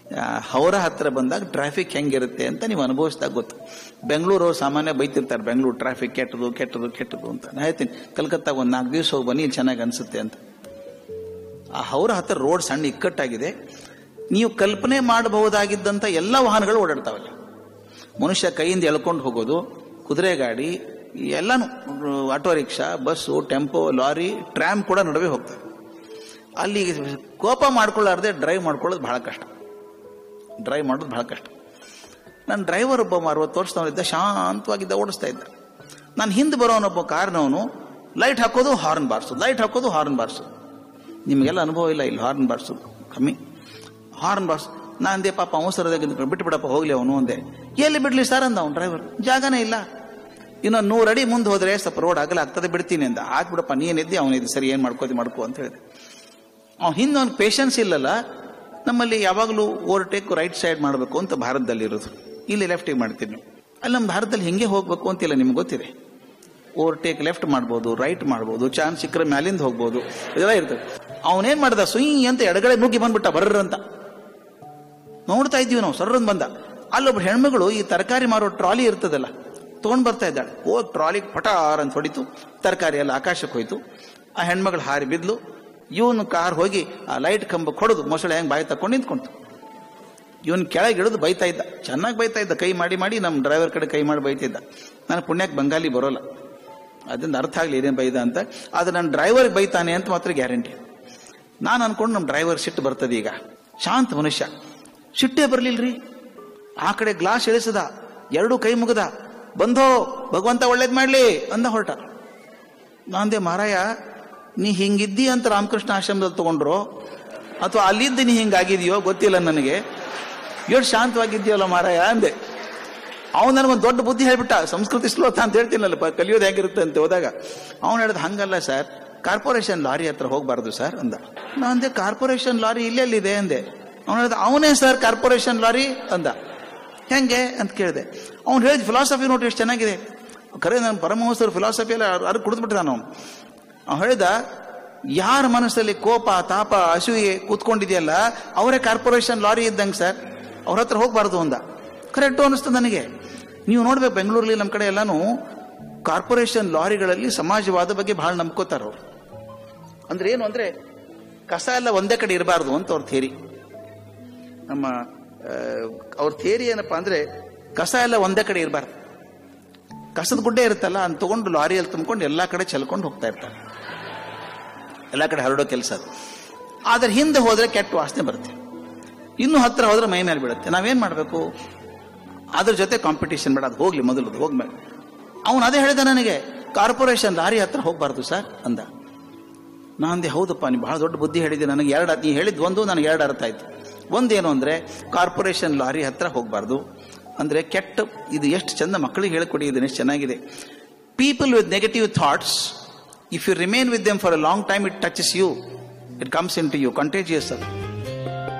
ಆ, ಹೌರ ಹತ್ರ ಬಂದಾಗ ಟ್ರಾಫಿಕ್ ಹೆಂಗಿರುತ್ತೆ ಅಂತ ನೀವು ಅನುಭವಿಸಿದಾಗ ಗೊತ್ತು ಬೆಂಗಳೂರು ಸಾಮಾನ್ಯ ಬೈತಿರ್ತಾರೆ ಬೆಂಗಳೂರು ಟ್ರಾಫಿಕ್ ಕೆಟ್ಟದು ಕೆಟ್ಟದು ಕೆಟ್ಟದು ಅಂತ ನಾ ಹೇಳ್ತೀನಿ ಕಲ್ಕತ್ತಾಗ ಒಂದು ನಾಲ್ಕು ದಿವಸ ಹೋಗಿ ಬನ್ನಿ ಇಲ್ಲಿ ಚೆನ್ನಾಗಿ ಅನ್ಸುತ್ತೆ ಅಂತ ಆ ಹೌರ ಹತ್ರ ರೋಡ್ ಸಣ್ಣ ಇಕ್ಕಟ್ಟಾಗಿದೆ ನೀವು ಕಲ್ಪನೆ ಮಾಡಬಹುದಾಗಿದ್ದಂಥ ಎಲ್ಲ ವಾಹನಗಳು ಓಡಾಡ್ತಾವಲ್ಲ ಮನುಷ್ಯ ಕೈಯಿಂದ ಎಳ್ಕೊಂಡು ಹೋಗೋದು ಕುದುರೆ ಗಾಡಿ ಎಲ್ಲಾನು auto rickshaw bus tempo lorry tram ಕೂಡ ನಡುವೆ ಹೋಗ್ತವೆ ಅಲ್ಲಿ ಕೋಪ ಮಾಡ್ಕೊಳ್ಳಾರ್ದೆ ಡ್ರೈವ್ ಮಾಡ್ಕೊಳ್ಳೋದು ಬಹಳ ಕಷ್ಟ ಡ್ರೈವ್ ಮಾಡೋದು ಬಹಳ ಕಷ್ಟ ನನ್ನ ಡ್ರೈವರ್ ಒಬ್ಬ ಅರವತ್ತು ವರ್ಷದವನಿದ್ದ ಶಾಂತವಾಗಿದ್ದ ಓಡಿಸ್ತಾ ಇದ್ದ ನಾನು ಹಿಂದೆ ಬರೋನೊಬ್ಬ ಕಾರ್ನವನು ಲೈಟ್ ಹಾಕೋದು ಹಾರ್ನ್ ಬಾರಿಸೋದು ಲೈಟ್ ಹಾಕೋದು ಹಾರ್ನ್ ಬಾರಿಸೋದು ನಿಮಗೆಲ್ಲ ಅನುಭವ ಇಲ್ಲ ಇಲ್ಲಿ ಹಾರ್ನ್ ಬಾರಿಸೋದು ಕಮ್ಮಿ ಹಾರ್ನ್ ಬಾರ್ಸ್ ನಾ ಅಂದೆ ಪಾಪ ಅವಸರದಾಗ ಬಿಟ್ಟು ಬಿಡಪ್ಪ ಹೋಗ್ಲಿ ಅವನು ಅಂದೆ ಎಲ್ಲಿ ಬಿಡ್ಲಿ ಸರ್ ಅಂದ ಅವ್ನು ಡ್ರೈವರ್ ಜಾಗನೇ ಇಲ್ಲ ಇನ್ನೊಂದು ನೂರು ಅಡಿ ಮುಂದೆ ಹೋದ್ರೆ ಸ್ವಲ್ಪ ರೋಡ್ ಆಗಲ್ಲ ಆಗ್ತದೆ ಬಿಡ್ತೀನಿ ಅಂದ ಬಿಡಪ್ಪ ನೀನಿದ್ದೆ ಅವನಿದ್ದು ಸರಿ ಏನು ಮಾಡ್ಕೋದು ಮಾಡ್ಕೋ ಅಂತ ಹೇಳಿದೆ ಅವ್ನು ಹಿಂದೆ ಅವ್ನಿಗೆ ಪೇಷನ್ಸ್ ಇಲ್ಲಲ್ಲ ನಮ್ಮಲ್ಲಿ ಯಾವಾಗಲೂ ಓವರ್ಟೇಕ್ ರೈಟ್ ಸೈಡ್ ಮಾಡಬೇಕು ಅಂತ ಭಾರತದಲ್ಲಿ ಇರೋದು ಇಲ್ಲಿ ಲೆಫ್ಟಿಗೆ ಮಾಡ್ತೀವಿ ನೀವು ಅಲ್ಲಿ ನಮ್ಮ ಭಾರತದಲ್ಲಿ ಹಿಂಗೆ ಹೋಗ್ಬೇಕು ಅಂತಿಲ್ಲ ನಿಮ್ಗೆ ಗೊತ್ತಿದೆ ಓವರ್ಟೇಕ್ ಲೆಫ್ಟ್ ಮಾಡ್ಬೋದು ರೈಟ್ ಮಾಡ್ಬೋದು ಚಾನ್ಸ್ ಸಿಕ್ಕರೆ ಮ್ಯಾಲಿಂದ ಹೋಗ್ಬೋದು ಇದೆಲ್ಲ ಇರ್ತದೆ ಅವನೇನ್ ಮಾಡ್ದ ಸುಯ್ ಅಂತ ಎಡಗಡೆ ನುಗ್ಗಿ ಬಂದ್ಬಿಟ್ಟ ಬರ್ರ ಅಂತ ನೋಡ್ತಾ ಇದ್ದೀವಿ ನಾವು ಸರ್ರಂದ್ ಬಂದ ಅಲ್ಲೊಬ್ರು ಹೆಣ್ಮಗಳು ಈ ತರಕಾರಿ ಮಾರೋ ಟ್ರಾಲಿ ಇರ್ತದಲ್ಲ ತಗೊಂಡ್ ಬರ್ತಾ ಇದ್ದಾಳೆ ಓ ಟ್ರಾಲಿ ಪಟಾರ್ ಅಂತ ಹೊಡಿತು ತರಕಾರಿ ಎಲ್ಲ ಆಕಾಶಕ್ಕೆ ಹೋಯ್ತು ಆ ಹೆಣ್ಮಗಳು ಹಾರಿ ಬಿದ್ಲು ಇವನು ಕಾರ್ ಹೋಗಿ ಆ ಲೈಟ್ ಕಂಬ ಹೊಡೆದು ಮೊಸಳೆ ಹೆಂಗ್ ಬಾಯಿ ತಕೊಂಡು ನಿಂತ್ಕೊಂತು ಇವನ್ ಕೆಳಗೆ ಇಳಿದು ಬೈತಾ ಇದ್ದ ಚೆನ್ನಾಗಿ ಬೈತಾ ಇದ್ದ ಕೈ ಮಾಡಿ ಮಾಡಿ ನಮ್ಮ ಡ್ರೈವರ್ ಕಡೆ ಕೈ ಮಾಡಿ ಬೈತಿದ್ದ ನಾನು ಪುಣ್ಯಕ್ಕೆ ಬಂಗಾಲಿ ಬರೋಲ್ಲ ಅದರಿಂದ ಅರ್ಥ ಆಗ್ಲಿ ಏನೇನು ಬೈದ ಅಂತ ಆದ್ರೆ ನನ್ನ ಡ್ರೈವರ್ಗೆ ಬೈತಾನೆ ಅಂತ ಮಾತ್ರ ಗ್ಯಾರಂಟಿ ನಾನು ಅನ್ಕೊಂಡು ನಮ್ಮ ಡ್ರೈವರ್ ಸಿಟ್ಟು ಬರ್ತದೆ ಈಗ ಶಾಂತ ಮನುಷ್ಯ ಸಿಟ್ಟೇ ಬರ್ಲಿಲ್ರಿ ಆ ಕಡೆ ಗ್ಲಾಸ್ ಇಳಿಸದ ಎರಡು ಕೈ ಮುಗದ ಬಂಧೋ ಭಗವಂತ ಒಳ್ಳೇದ್ ಮಾಡ್ಲಿ ಅಂದ ಹೊರಟ ನಾಂದೆ ಮಾರಾಯ ನೀ ಹಿಂಗಿದ್ದಿ ಅಂತ ರಾಮಕೃಷ್ಣ ಆಶ್ರಮದಲ್ಲಿ ತಗೊಂಡ್ರು ಅಥವಾ ಅಲ್ಲಿದ್ದು ನೀ ಹಿಂಗಾಗಿದೆಯೋ ಗೊತ್ತಿಲ್ಲ ನನಗೆ ಎಷ್ಟು ಶಾಂತವಾಗಿದ್ಯಲ್ಲ ಮಾರಾಯ ಅಂದೆ ಅವನು ನನಗೊಂದು ದೊಡ್ಡ ಬುದ್ಧಿ ಹೇಳ್ಬಿಟ್ಟ ಸಂಸ್ಕೃತಿ ಶ್ಲೋಕ ಅಂತ ಹೇಳ್ತೀನಲ್ಲ ಪ- ಕಲಿಯೋದು ಹೇಗಿರುತ್ತೆ ಅಂತ ಹೋದಾಗ ಅವನು ಹೇಳಿದ ಹಂಗಲ್ಲ ಸರ್ ಕಾರ್ಪೊರೇಷನ್ ಲಾರಿ ಹತ್ರ ಹೋಗ್ಬಾರ್ದು ಸರ್ ಅಂದ ನಾ ಅಂದೆ ಕಾರ್ಪೊರೇಷನ್ ಲಾರಿ ಇಲ್ಲೆಲ್ಲಿದೆ ಅಂದೆ ಅವನು ಹೇಳಿದ ಅವನೇ ಸರ್ ಕಾರ್ಪೊರೇಷನ್ ಲಾರಿ ಅಂದ ಹೆಂಗೆ ಅಂತ ಕೇಳಿದೆ ಅವ್ನು ಹೇಳಿದ ಫಿಲಾಸಫಿ ನೋಡಿ ಎಷ್ಟು ಚೆನ್ನಾಗಿದೆ ಖರೆ ನನ್ನ ಪರಮಹಂಸರು ಫಿಲಾಸಫಿ ಎಲ್ಲ ಅರ್ ಕುಡಿದ್ಬಿಟ್ಟಿದ್ದಾನ ಅವನು ಅವ್ನು ಹೇಳಿದ ಯಾರ ಮನಸ್ಸಲ್ಲಿ ಕೋಪ ತಾಪ ಅಸೂಯೆ ಕೂತ್ಕೊಂಡಿದೆಯಲ್ಲ ಅವರೇ ಕಾರ್ಪೊರೇಷನ್ ಲಾರಿ ಇದ್ದಂಗೆ ಸರ್ ಅವ್ರ ಹತ್ರ ಹೋಗ್ಬಾರ್ದು ಅಂದ ಕರೆಕ್ಟು ಅನಿಸ್ತು ನನಗೆ ನೀವು ನೋಡ್ಬೇಕು ಬೆಂಗಳೂರಲ್ಲಿ ನಮ್ಮ ಕಡೆ ಎಲ್ಲಾನು ಕಾರ್ಪೊರೇಷನ್ ಲಾರಿಗಳಲ್ಲಿ ಸಮಾಜವಾದ ಬಗ್ಗೆ ಬಹಳ ನಂಬ್ಕೋತಾರ ಅವ್ರು ಅಂದ್ರೆ ಏನು ಅಂದ್ರೆ ಕಸ ಎಲ್ಲ ಒಂದೇ ಕಡೆ ಇರಬಾರ್ದು ಅಂತ ಅವ್ರ ಥೇರಿ ನಮ್ಮ ಆ, ಅವ್ರ ಥೇರಿ ಏನಪ್ಪಾ ಅಂದ್ರೆ ಕಸ ಎಲ್ಲ ಒಂದೇ ಕಡೆ ಇರಬಾರ್ದು ಕಸದ ಗುಡ್ಡೆ ಇರುತ್ತಲ್ಲ ಅಂತ ತಗೊಂಡು ಲಾರಿಯಲ್ಲಿ ತುಂಬಿಕೊಂಡು ಎಲ್ಲಾ ಕಡೆ ಚೆಲ್ಕೊಂಡು ಹೋಗ್ತಾ ಇರ್ತಾರೆ ಎಲ್ಲ ಕಡೆ ಹರಡೋ ಕೆಲಸ ಅದು ಆದ್ರೆ ಹಿಂದೆ ಹೋದ್ರೆ ಕೆಟ್ಟ ವಾಸನೆ ಬರುತ್ತೆ ಇನ್ನು ಹತ್ರ ಹೋದ್ರೆ ಮೈ ಮೇಲೆ ಬೀಳುತ್ತೆ ನಾವೇನ್ ಮಾಡಬೇಕು ಅದ್ರ ಜೊತೆ ಕಾಂಪಿಟೇಷನ್ ಬೇಡ ಅದು ಹೋಗ್ಲಿ ಮೊದಲು ಹೋಗ್ಮೇಲೆ ಅವನು ಅದೇ ಹೇಳಿದ ನನಗೆ ಕಾರ್ಪೊರೇಷನ್ ಲಾರಿ ಹತ್ರ ಹೋಗ್ಬಾರ್ದು ಸರ್ ಅಂದ ನಾ ಅಂದೆ ಹೌದಪ್ಪ ನೀವು ಬಹಳ ದೊಡ್ಡ ಬುದ್ಧಿ ಹೇಳಿದ್ದೆ ನನಗೆ ಎರಡು ನೀ ಹೇಳಿದ್ ಒಂದು ನನಗೆ ಎರಡು ಅರ್ಥ ಆಯ್ತು ಒಂದೇನು ಅಂದ್ರೆ ಕಾರ್ಪೊರೇಷನ್ ಲಾರಿ ಹತ್ರ ಹೋಗ್ಬಾರ್ದು ಅಂದ್ರೆ ಕೆಟ್ಟ ಇದು ಎಷ್ಟು ಚಂದ ಮಕ್ಕಳಿಗೆ ಹೇಳಿಕೊಡಿ ಇದನ್ನ ಎಷ್ಟು ಚೆನ್ನಾಗಿದೆ people with negative thoughts if you remain with them for a long time it touches you it comes into you contagious ಅದು